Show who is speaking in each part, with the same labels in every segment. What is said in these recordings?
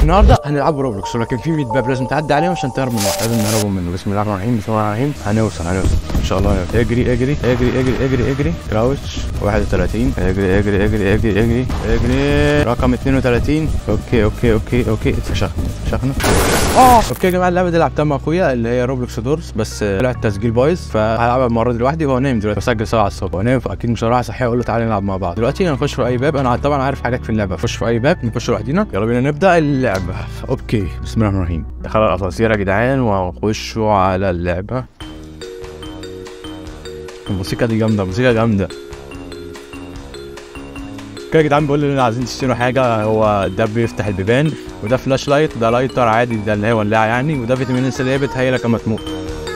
Speaker 1: النهارده هنلعب روبلوكس ولكن في 100 باب لازم تعدي عليهم عشان تهرب منه لازم نهربوا منه بسم الله الرحمن الرحيم بسم الله الرحمن الرحيم هنوصل هنوصل ان شاء الله هنوصل. اجري اجري اجري اجري اجري اجري كراوتش 31 اجري اجري اجري اجري اجري اجري رقم 32 اوكي اوكي اوكي اوكي اتفشخنا اتفشخنا اه اوكي يا جماعه اللعبه دي لعبتها مع اخويا اللي هي روبلوكس دورز بس طلع التسجيل بايظ فهلعبها المره دي لوحدي وهو نايم دلوقتي بسجل 7 الصبح هو نايم فاكيد مش هروح اصحيه اقول له تعالى نلعب مع بعض دلوقتي هنخش في اي باب انا طبعا عارف حاجات في اللعبه نخش في اي باب نخش لوحدينا يلا بينا نبدا اللعبه اوكي بسم الله الرحمن الرحيم دخل الاسانسير يا جدعان وهنخشوا على اللعبه الموسيقى دي جامده موسيقى جامده كده يا جدعان بيقول لنا عايزين تشتروا حاجه هو ده بيفتح البيبان وده فلاش لايت وده لايتر عادي ده اللي هي ولاعه يعني وده فيتامين اس اللي هي بتهيلك اما تموت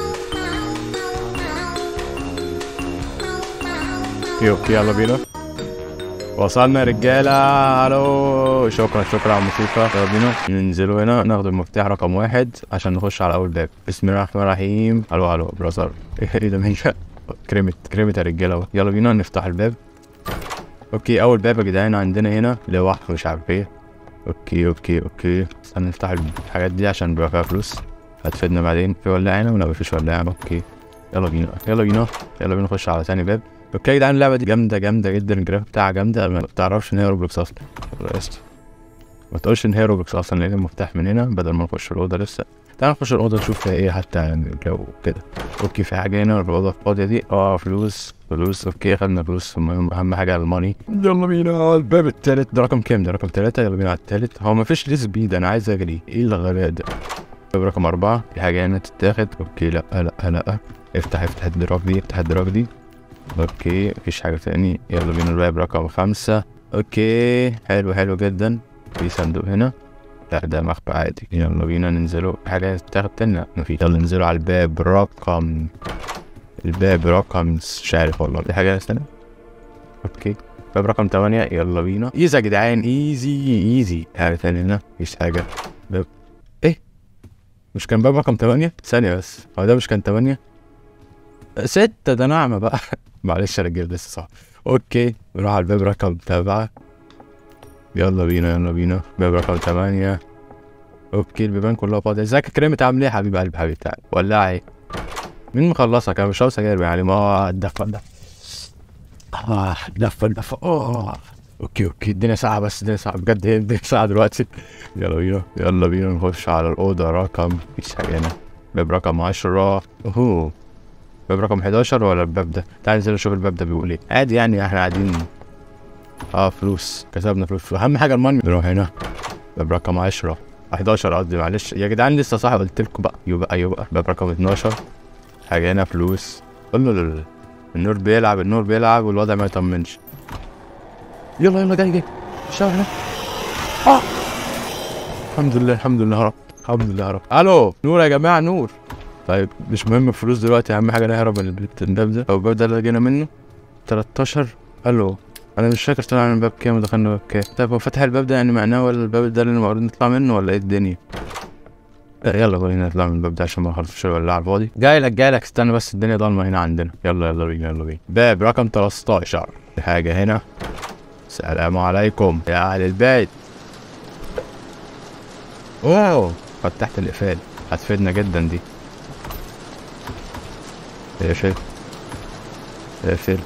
Speaker 1: اوكي اوكي يلا بينا وصلنا يا رجاله الو شكرا شكرا على الموسيقى يلا بينا ننزلوا هنا ناخد المفتاح رقم واحد عشان نخش على اول باب بسم الله الرحمن الرحيم الو الو برازر ايه ده مين كريمت كريمت يا رجاله أهو. يلا بينا نفتح الباب اوكي اول باب يا جدعان عندنا هنا لوح مش عارف ايه اوكي اوكي اوكي استنى نفتح الحاجات دي عشان بيبقى فيها فلوس هتفيدنا بعدين في ولاعه هنا ولا مفيش ولاعه اوكي يلا بينا يلا بينا يلا بينا نخش على تاني باب اوكي يا جدعان اللعبه دي جامده جامده جدا الجرافيك بتاعها جامده ما تعرفش ان هي روبلوكس اصلا يلا يا اسطى. ما تقولش ان هي روبلوكس اصلا لان المفتاح من هنا بدل ما نخش الاوضه لسه تعال نخش الاوضه نشوف فيها ايه حتى يعني لو كده اوكي في حاجه هنا الاوضه الفاضيه دي اه فلوس فلوس اوكي خدنا فلوس المهم اهم حاجه الماني يلا بينا على الباب التالت ده رقم كام ده رقم تلاتة يلا بينا على التالت هو مفيش ليه سبيد انا عايز اجري ايه الغباء ده باب رقم أربعة في حاجة هنا تتاخد اوكي لا لا لا افتح افتح الدراج دي افتح الدراج دي اوكي مفيش حاجة تاني يلا بينا الباب رقم خمسة اوكي حلو حلو جدا في صندوق هنا لا ده مخفى عادي يلا بينا ننزلوا في حاجة تتاخد تاني لا مفيش يلا ننزلوا على الباب رقم الباب رقم مش عارف والله في حاجة استنى اوكي باب رقم تمانية يلا بينا ايزي يا جدعان ايزي ايزي حاجة تاني هنا مفيش حاجة باب ايه مش كان باب رقم تمانية ثانية بس هو ده مش كان تمانية ستة ده نعمة بقى معلش يا رجالة لسه صح اوكي نروح على الباب رقم سبعة يلا بينا يلا بينا باب رقم تمانية اوكي البيبان كلها فاضية ازيك يا كريم عامل ايه يا حبيب قلبي حبيبي تعالى ولاعي ايه مين مخلصك انا مش عاوز سجاير يعني ما هو الدفة ده اه الدفة الدفة اوه اوكي اوكي الدنيا ساعة بس الدنيا ساعة بجد هي الدنيا ساعة دلوقتي يلا بينا يلا بينا نخش على الأوضة رقم مفيش حاجة هنا باب رقم عشرة اوهو باب رقم 11 ولا الباب ده تعال ننزل نشوف الباب ده بيقول ايه عادي يعني احنا قاعدين اه فلوس كسبنا فلوس اهم حاجه الماني نروح هنا باب رقم 10 11 قصدي معلش يا جدعان لسه صح قلت لكم بقى يبقى يبقى باب رقم 12 حاجه هنا فلوس قول له ال- النور بيلعب النور بيلعب والوضع ما يطمنش يلا يلا جاي جاي الشارع هنا اه الحمد لله الحمد لله يا رب الحمد لله يا رب الو نور يا جماعه نور طيب مش مهم الفلوس دلوقتي اهم حاجه نهرب من البيت الباب ده او الباب ده اللي جينا منه 13 الو انا مش فاكر طلعنا من الباب كام ودخلنا باب كام طيب هو فتح الباب ده يعني معناه ولا الباب ده اللي المفروض نطلع منه ولا ايه الدنيا لا يلا بينا نطلع من الباب ده عشان ما نخرجش ولا على الفاضي جاي لك جاي لك استنى بس الدنيا ضلمه هنا عندنا يلا يلا بينا يلا بينا باب رقم 13 في حاجه هنا السلام عليكم يا اهل البيت واو فتحت الاقفال هتفيدنا جدا دي اقفل اقفل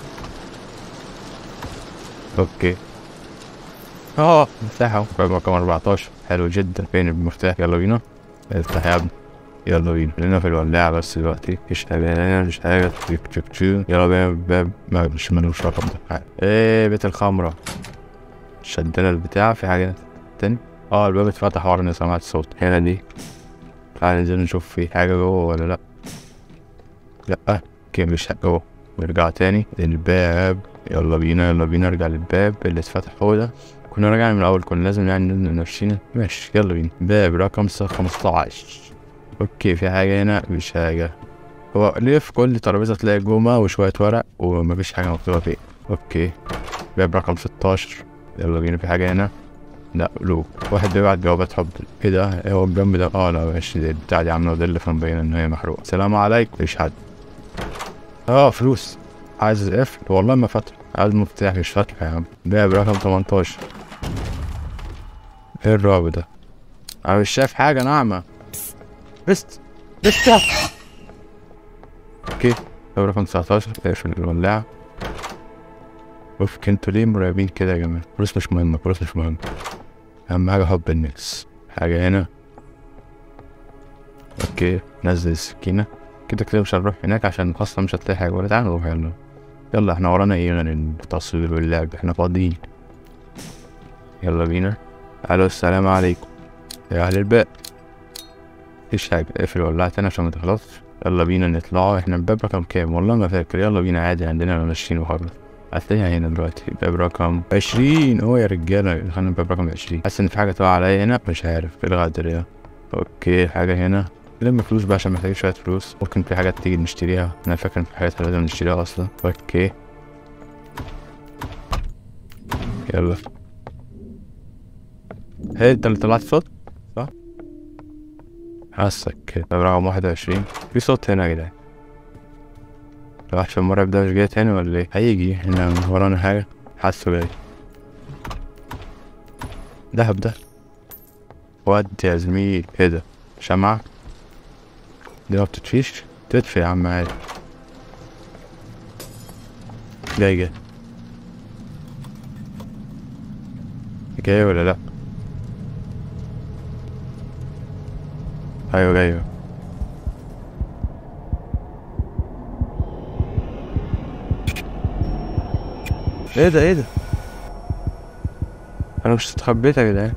Speaker 1: اوكي اه مفتاح اهو باب رقم 14 حلو جدا فين المفتاح يلا بينا افتح يا ابني يلا بينا خلينا في الولاعة بس دلوقتي مفيش حاجة هنا مفيش حاجة تشيك تشيك تشيك يلا بينا الباب ما مش ملوش رقم ده حاجة. ايه بيت الخمرة شدنا البتاع في حاجة تاني اه الباب اتفتح ورا اني سمعت صوت هنا دي تعال ننزل نشوف في حاجة جوه ولا لأ لأ اوكي مفيش حاجة جوه نرجع تاني الباب يلا بينا يلا بينا نرجع للباب اللي اتفتح هو ده كنا راجعين من الأول كنا لازم يعني نزل نفسينا ماشي يلا بينا باب رقم خمستاشر اوكي في حاجة هنا مفيش حاجة هو ليه في كل ترابيزة تلاقي جومة وشوية ورق ومفيش حاجة مكتوبة فيه اوكي باب رقم ستاشر يلا بينا في حاجة هنا لا لو واحد بيبعت جوابات حب ايه ده إيه هو الجنب ده اه لا ماشي دي البتاع دي عامله ظل فمبين ان هي محروقة السلام عليكم مفيش حد اه فلوس عايز قفل والله ما فتح عايز مفتاح مش فاتح يا عم باب رقم 18 ايه الرعب ده انا مش شايف حاجه ناعمه بست بست اوكي دوري رقم 19 اقفل الولاعه اوف انتوا ليه مرعبين كده يا جماعه فلوس مش مهمه فلوس مش مهمه اهم حاجه حب الناس حاجه هنا اوكي نزل السكينه كده كده مش هنروح هناك عشان اصلا مش هتلاقي حاجه ولا تعالى نروح يلا يلا احنا ورانا ايه غير التصوير واللعب احنا فاضيين يلا بينا الو السلام عليكم يا اهل الباب مفيش حاجه اقفل الولاعه تاني عشان ما تخلصش يلا بينا نطلعوا احنا الباب رقم كام والله ما فاكر يلا بينا عادي عندنا ماشيين وخلاص هتلاقيها هنا دلوقتي باب رقم عشرين هو يا رجالة دخلنا باب رقم عشرين حاسس ان في حاجة تقع عليا هنا مش عارف ايه الغدر ده اوكي حاجة هنا لم فلوس بقى عشان محتاجين شوية فلوس ممكن في حاجات تيجي نشتريها انا فاكر ان في حاجات لازم نشتريها اصلا اوكي يلا هي انت اللي طلعت صوت صح حاسك كده باب رقم واحد وعشرين في صوت هنا يا جدعان الوحش المرعب ده مش جاي تاني ولا ايه هيجي احنا ورانا حاجة حاسه جاي دهب ده ودي يا زميل ايه ده شمعة دي ما بتطفيش تطفي يا عم عادي جاي جاي جاي ولا لا ايوه جاي ايه ده ايه ده انا مش اتخبيت يا جدعان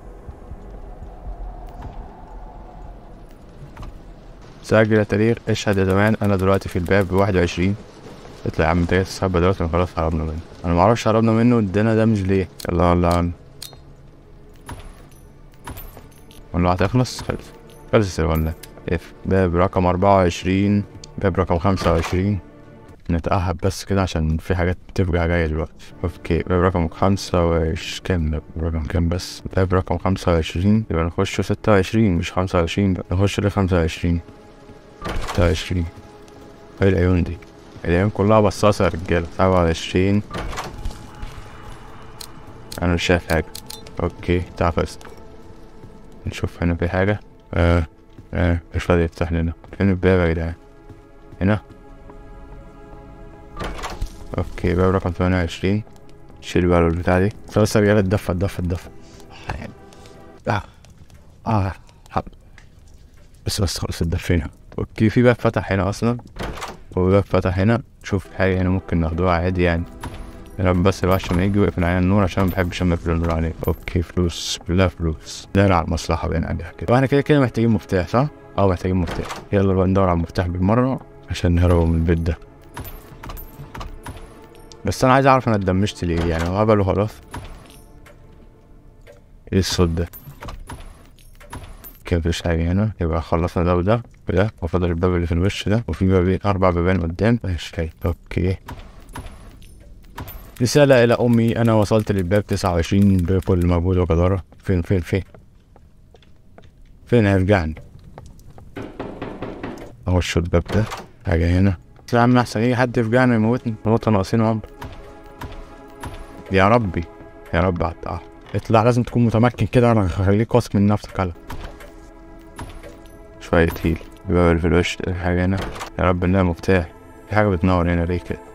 Speaker 1: سجل يا تاريخ اشهد يا زمان انا دلوقتي في الباب بواحد وعشرين اطلع يا عم انت جاي تستخبى دلوقتي انا خلاص هربنا منه انا معرفش هربنا منه ادانا ده مش ليه يلا يلا عنه ولا هتخلص خلص خلص ولا اف باب رقم اربعة وعشرين باب رقم خمسة وعشرين نتأهب بس كده عشان في حاجات بتفجع جاية دلوقتي اوكي باب رقم خمسة وعش كام باب رقم كام بس باب رقم خمسة وعشرين يبقى نخش ستة وعشرين مش خمسة وعشرين بقى نخش لخمسة وعشرين ستة وعشرين ايه العيون دي العيون كلها بصاصة يا رجالة سبعة وعشرين أنا مش شايف حاجة اوكي تعال فاست نشوف هنا في حاجة اه اه مش راضي يفتح لنا فين الباب يا جدعان هنا اوكي باب رقم ثمانية وعشرين شيل بقى البتاع دي خلاص يا رجالة اتدفى اتدفى اتدفى اه اه حب بس بس خلاص اتدفينا اوكي في باب فتح هنا اصلا وباب فتح هنا شوف حاجة هنا ممكن ناخدوها عادي يعني يا رب بس الوحش ما يجي ويقفل علينا النور عشان ما بحبش اما اقفل النور عليه اوكي فلوس كلها فلوس داير على المصلحة بين عليها كده واحنا كده كده محتاجين مفتاح صح؟ اه محتاجين مفتاح يلا بقى ندور على المفتاح بالمرة عشان نهرب من البيت ده بس انا عايز اعرف انا اتدمجت ليه يعني هو هبل وخلاص ايه الصوت ده كده مفيش حاجة هنا يبقى خلصنا ده وده وده وفضل الباب اللي في الوش ده وفي بابين أربع بيبان قدام ماشي اوكي اوكي رسالة إلى أمي أنا وصلت للباب تسعة وعشرين بكل مجهود وجدارة فين فين فين فين هيرجعني أخش الباب ده حاجة هنا بس يا عم أحسن إيه حد يفجعني يموتني نقطة ناقصين عمر يا ربي يا رب قطع اطلع لازم تكون متمكن كده أنا هخليك واثق من نفسك على شوية هيل الباب اللي في الوش ده في حاجة هنا يا رب إنها مفتاح في حاجة بتنور هنا ليه كده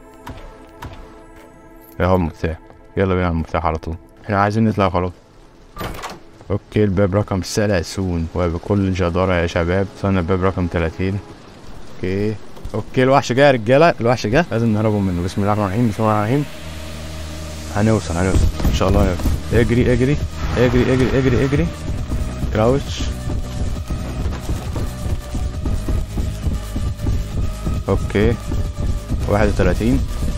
Speaker 1: اهو المفتاح يلا بينا على المفتاح على طول احنا عايزين نطلع خلاص اوكي الباب رقم ثلاثون وبكل جدارة يا شباب وصلنا الباب رقم تلاتين اوكي اوكي الوحش جاي يا رجالة الوحش جه لازم نهربوا منه بسم الله الرحمن الرحيم بسم الله الرحمن الرحيم هنوصل هنوصل ان شاء الله هنوصل اجري اجري اجري اجري اجري اجري كراوتش اوكي واحد وتلاتين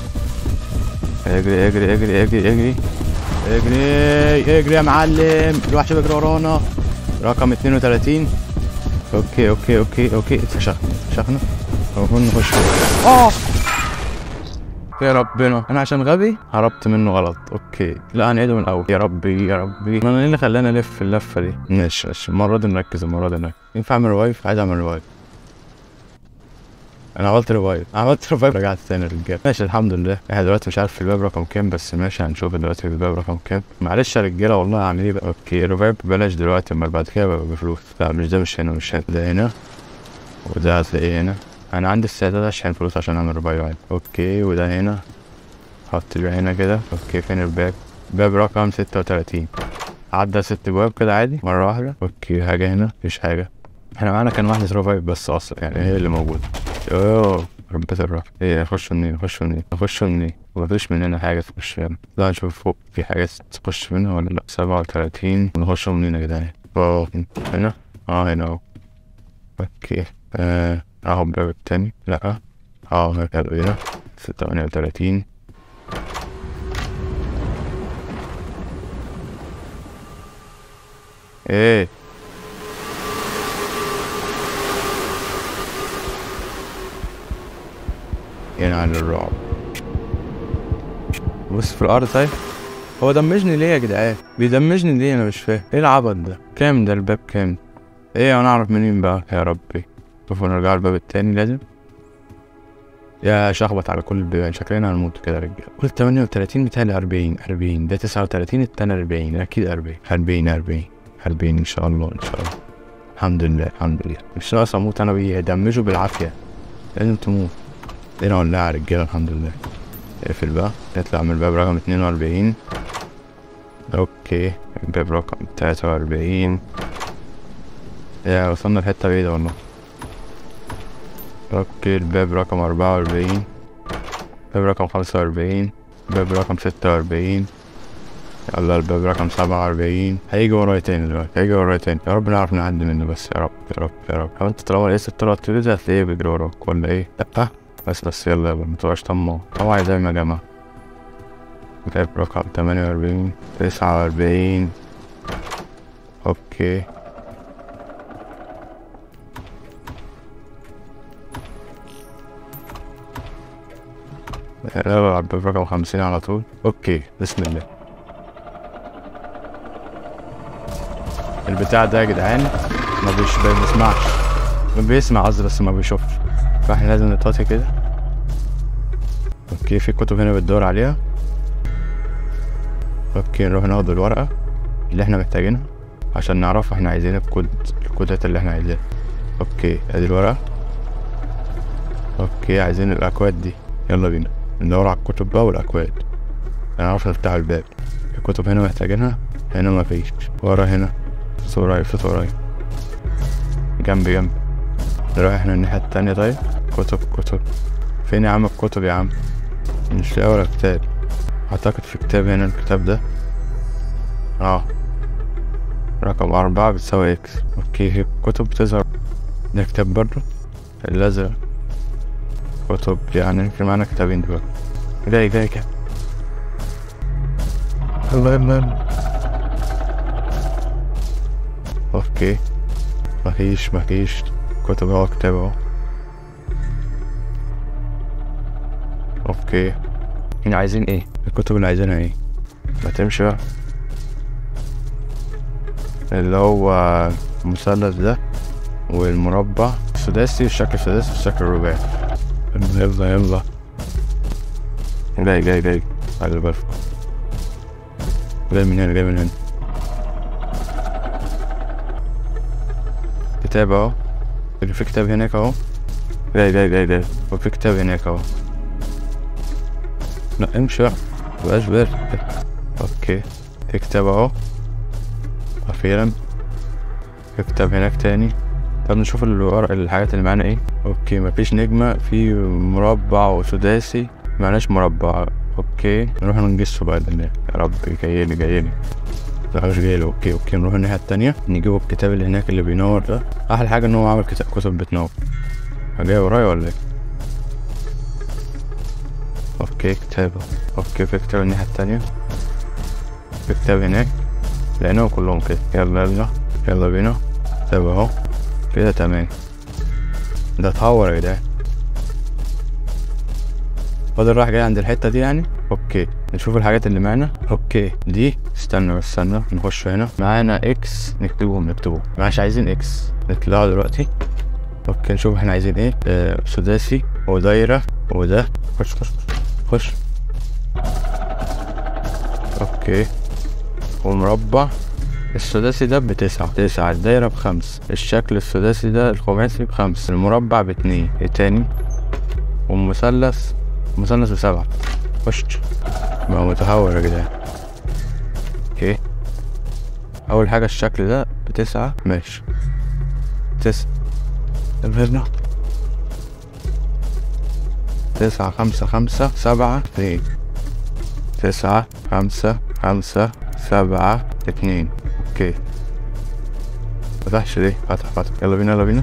Speaker 1: اجري اجري اجري اجري اجري اجري اجري يا معلم الوحش بيجري ورانا رقم 32 اوكي اوكي اوكي اوكي اتفشخنا اتفشخنا المفروض نخش اه يا ربنا انا عشان غبي هربت منه غلط اوكي لا هنعيده من الاول يا ربي يا ربي انا ايه اللي خلاني الف اللفه دي ماشي ماشي المره دي نركز المره دي نركز ينفع اعمل روايف عايز اعمل روايف انا عملت ريفايف عملت ريفايف رجعت تاني رجاله ماشي الحمد لله احنا دلوقتي مش عارف في الباب رقم كام بس ماشي هنشوف دلوقتي في الباب رقم كام معلش يا رجاله والله هعمل ايه بقى اوكي ريفايف ببلاش دلوقتي امال بعد كده بقى بفلوس لا مش ده مش هنا مش هنا ده هنا وده هتلاقيه هنا انا عندي استعداد اشحن فلوس عشان اعمل ريفايف عادي اوكي وده هنا حط ده هنا كده اوكي فين الباب باب رقم ستة وتلاتين عدى ست بواب كده عادي مرة واحدة اوكي حاجة هنا مفيش حاجة احنا معانا كان واحد ريفايف بس اصلا يعني هي اللي موجودة اوه ربيت الرف ايه نخش منين نخش منين نخش منين مفيش مننا حاجة تخش هنا لا نشوف فوق في حاجة تخش منها ولا لا سبعة وتلاتين ونخش منين يا جدعان اه هنا اه هنا اهو اوكي اه اهو الباب التاني لا اه هنا هنا تمانية وتلاتين ايه ينعل الرعب بص في الارض طيب هو دمجني ليه يا جدعان بيدمجني ليه انا مش فاهم ايه العبط ده كام ده الباب كام ايه انا اعرف منين بقى يا ربي شوفوا نرجع الباب التاني لازم يا شخبط على كل البيبان شكلنا هنموت كده يا رجاله قول 38 بتهيألي 40 40 ده 39 التاني 40 اكيد 40 40 40 40 ان شاء الله ان شاء الله الحمد لله الحمد لله مش ناقص اموت انا بيدمجوا بالعافيه لازم تموت هنا ولا يا رجاله الحمد لله اقفل بقى نطلع من الباب رقم 42 اوكي الباب رقم 43 يا وصلنا لحته بعيده والله اوكي الباب رقم أربعة وأربعين باب رقم خمسة وأربعين باب رقم ستة وأربعين يلا الباب رقم سبعة وأربعين هيجي ورايا تاني دلوقتي هيجي ورايا تاني يا رب نعرف نعدي منه بس يا رب يا رب يا رب هو انت طالما لقيت الطلعة دي هتلاقيه بيجري وراك ولا ايه؟ لأ بس بس يلا يلا متبقاش طماع اوعى زي ما يا جماعة باب رقم تمانية وأربعين تسعة وأربعين اوكي لا على الباب رقم خمسين على طول اوكي بسم الله البتاع ده يا جدعان ما بيش ما بيسمعش ما بيسمع قصدي بس ما بيشوفش فاحنا لازم نطاطي كده اوكي في كتب هنا بتدور عليها اوكي نروح ناخد الورقة اللي احنا محتاجينها عشان نعرف احنا عايزين الكود الكودات اللي احنا عايزينها اوكي ادي الورقة اوكي عايزين الاكواد دي يلا بينا ندور على الكتب بقى والاكواد نعرف نفتح الباب الكتب هنا محتاجينها هنا مفيش ورا هنا في ورايا في ورايا جنبي جنبي نروح احنا الناحية التانية طيب كتب كتب فين يا عم الكتب يا عم مش لاقي ولا كتاب اعتقد في كتاب هنا الكتاب ده اه رقم أربعة بتساوي اكس اوكي هي كتب بتظهر ده كتاب برضه الأزرق كتب يعني يمكن معانا كتابين دلوقتي جاي جاي جاي الله يلا اوكي مفيش مفيش كتب اهو كتاب اهو اوكي هنا عايزين ايه الكتب اللي عايزينها ايه ما تمشي بقى اللي هو المثلث ده والمربع السداسي الشكل السداسي والشكل الرباعي يلا يلا جاي جاي جاي على بالك جاي من هنا جاي من هنا كتاب اهو في كتاب هناك اهو جاي جاي جاي جاي وفي كتاب هناك اهو لا امشي بقى مبقاش بارد اوكي في كتاب اهو اخيرا في كتاب هناك تاني طب نشوف الورق الحاجات اللي معانا ايه اوكي مفيش نجمة في مربع وسداسي معناش مربع اوكي نروح ننجسه بقى لله يا رب جايلي جايلي لا مش جايلي اوكي اوكي نروح الناحية التانية نجيبه الكتاب اللي هناك اللي بينور ده احلى حاجة ان هو عامل كتاب كتب بتنور جاي ورايا ولا ايه اوكي كتاب اوكي في كتاب الناحية التانية في كتاب هناك لقيناهم كلهم كده يلا يلا يلا بينا كتاب اهو كده تمام ده اتهور يا جدعان فاضل راح جاي عند الحتة دي يعني اوكي نشوف الحاجات اللي معانا اوكي دي استنى بس استنى نخش هنا معانا اكس نكتبهم نكتبهم مش عايزين اكس نطلعوا دلوقتي اوكي نشوف احنا عايزين ايه آه سداسي ودايرة وده خش خش خش اوكي ومربع السداسي ده بتسعة تسعة الدايرة بخمس الشكل السداسي ده الخماسي بخمس المربع باتنين ايه تاني والمثلث مثلث بسبعة خش بقى متهور يا جدعان اوكي اول حاجة الشكل ده بتسعة ماشي تسعة الفيرنا تسعة خمسة خمسة سبعة اتنين تسعة خمسة خمسة سبعة اتنين اوكي فتحش ليه فتح فتح يلا بينا يلا بينا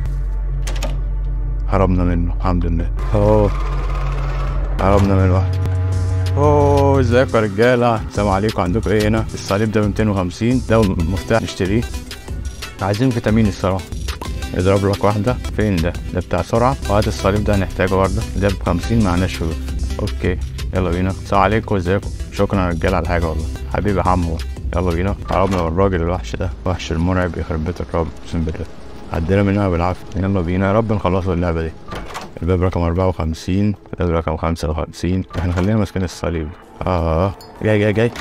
Speaker 1: هربنا منه الحمد لله اوه هربنا من واحد اوه ازيكم يا رجاله السلام عليكم عندكم ايه هنا الصليب ده ب 250 ده مفتاح نشتريه عايزين فيتامين الصراحه اضرب لك واحدة فين ده ده بتاع سرعة وهات الصليب ده هنحتاجه برضه ده بخمسين معناش فلوس اوكي يلا بينا السلام عليكم ازيكم شكرا يا رجالة على الحاجة والله حبيبي حمو يلا بينا هربنا من الراجل الوحش ده وحش المرعب يخرب بيت الرب اقسم بالله عدينا منها بالعافية يلا بينا يا رب نخلصوا اللعبة دي الباب رقم أربعة وخمسين الباب رقم خمسة وخمسين احنا خلينا ماسكين الصليب اه جاي جاي جاي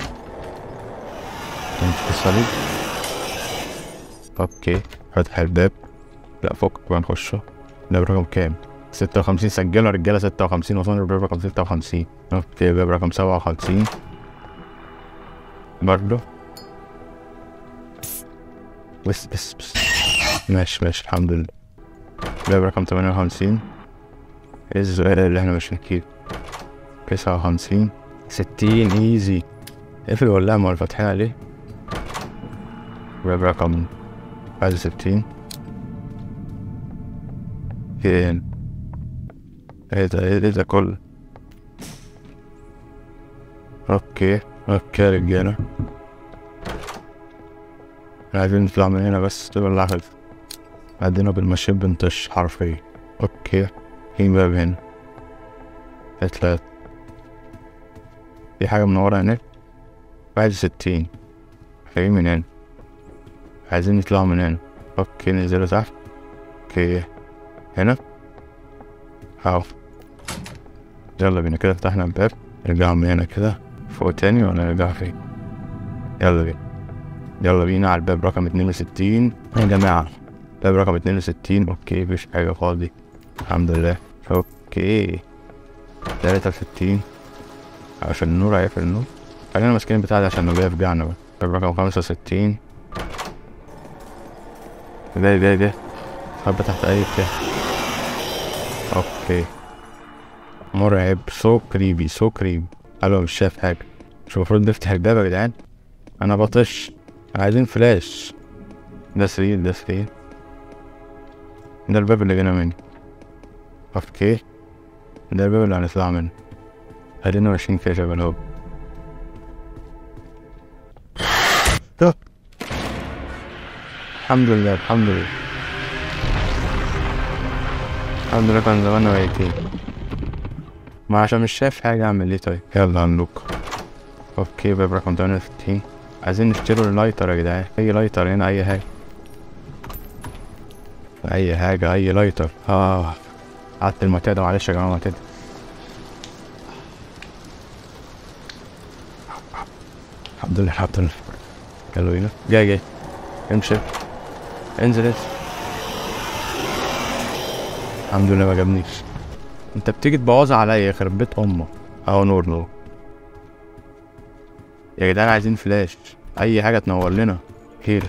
Speaker 1: نمسك الصليب اوكي فتح الباب لا فك بقى نخشه الباب رقم كام؟ ستة وخمسين سجلوا يا رجالة ستة وخمسين وصلنا الباب رقم ستة وخمسين اوكي الباب رقم سبعة وخمسين برضه بس بس بس ماشي ماشي الحمد لله الباب رقم تمانية وخمسين ايه السؤال اللي احنا مش نكيد تسعة وخمسين ستين ايزي اقفل ولا ما فاتحين عليه الباب رقم واحد وستين فين ايه ده ايه ده كله اوكي اوكي يا رجالة احنا عايزين نطلع من هنا بس تولع خلف عدينا بالمشيب بنطش حرفيا اوكي في باب هنا تلات في حاجة منورة هناك واحد وستين محتاجين من هنا عايزين نطلع من هنا اوكي ننزلوا تحت اوكي هنا اهو يلا بينا كده فتحنا الباب نرجع من هنا كده فوق تاني ولا نرجع فين يلا بينا يلا بينا على الباب رقم اتنين وستين يا جماعة باب رقم اتنين وستين اوكي مفيش حاجة فاضي الحمد لله اوكي تلاتة وستين عشان النور هيقفل النور خلينا ماسكين بتاع ده عشان النور يرجعنا بقى باب رقم خمسة وستين ده ده ده حبة تحت أي بتاع اوكي مرعب سو كريبي سو كريب الو مش شايف حاجة مش المفروض نفتح الباب يا جدعان انا بطش عايزين فلاش ده سرير ده سرير ده الباب اللي جينا منه اوكي ده الباب اللي هنطلع منه ادينا ماشيين كده شبه الهوب ده. الحمد لله الحمد لله الحمد لله كان زماننا ميتين ما عشان مش شايف حاجة اعمل ايه طيب يلا هنلوك اوكي باب رقم تمانية وستين عايزين نشتروا اللايتر يا جدعان اي لايتر هنا اي حاجة اي حاجة اي لايتر اه قعدت المعتادة معلش يا جماعة معتادة الحمد لله الحمد لله يلا بينا جاي جاي امشي انزل انزل الحمد لله ما جابنيش انت بتيجي تبوظها عليا يخرب بيت امك اهو نور نور يا جدعان عايزين فلاش اي حاجه تنور لنا هيل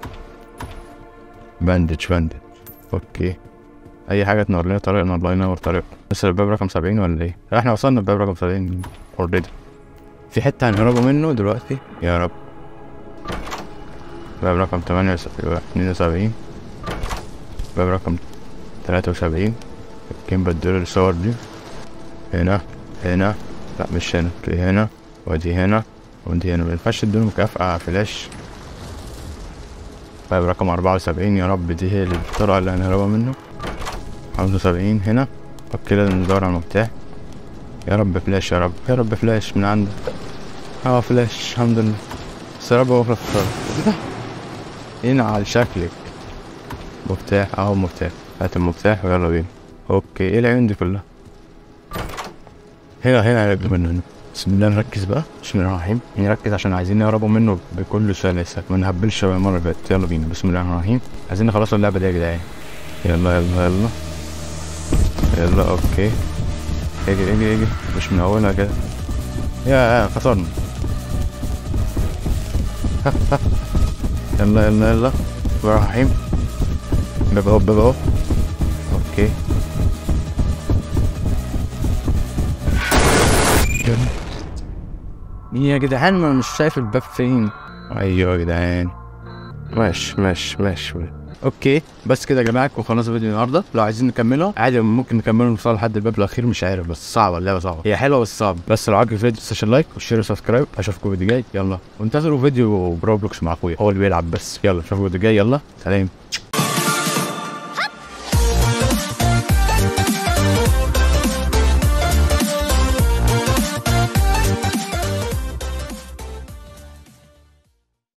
Speaker 1: باندج باندج اوكي اي حاجه تنور لنا طريقنا الله ينور طريقنا بس الباب رقم سبعين ولا ايه لا احنا وصلنا الباب رقم سبعين اوريدي في حته هنهربوا منه دلوقتي يا رب باب رقم تمانية اتنين وسبعين باب رقم تلاتة وسبعين كم بدلوا الصور دي هنا هنا لا مش هنا دي هنا ودي هنا ودي هنا مينفعش تدوله مكافأة فلاش طيب رقم أربعة وسبعين يا رب دي هي الطرقة اللي هنهربها منه خمسة وسبعين هنا اوكي لازم ندور على المفتاح يا رب فلاش يا رب يا رب فلاش من عندك اه فلاش الحمد لله بس يا رب هو في الطرق ينعل شكلك مفتاح اهو مفتاح هات المفتاح ويلا بينا اوكي ايه العيون دي كلها هنا هنا هنبدأ منه هنا بسم الله نركز بقى بسم الله الرحمن الرحيم نركز عشان عايزين نهربوا منه بكل سلاسة ما نهبلش شبه المرة اللي فاتت يلا بينا بسم الله الرحمن الرحيم عايزين نخلصوا اللعبة دي يا جدعان يلا يلا يلا يلا اوكي اجي اجي اجي مش من اولها كده يا خسرنا يلا يلا يلا بسم الله الرحمن الرحيم باب اهو باب اهو اوكي يا جدعان ما أنا مش شايف الباب فين ايوه يا جدعان ماشي ماشي ماشي اوكي بس كده يا جماعه وخلصنا فيديو النهارده لو عايزين نكمله عادي ممكن نكمله نوصل لحد الباب الاخير مش عارف بس صعبه اللعبه صعبه هي حلوه بس صعبه بس لو عجبك الفيديو تنساش لايك وشير وسبسكرايب اشوفكم فيديو جاي يلا وانتظروا فيديو بروبلوكس مع اخويا هو اللي بيلعب بس يلا اشوفكم فيديو جاي يلا سلام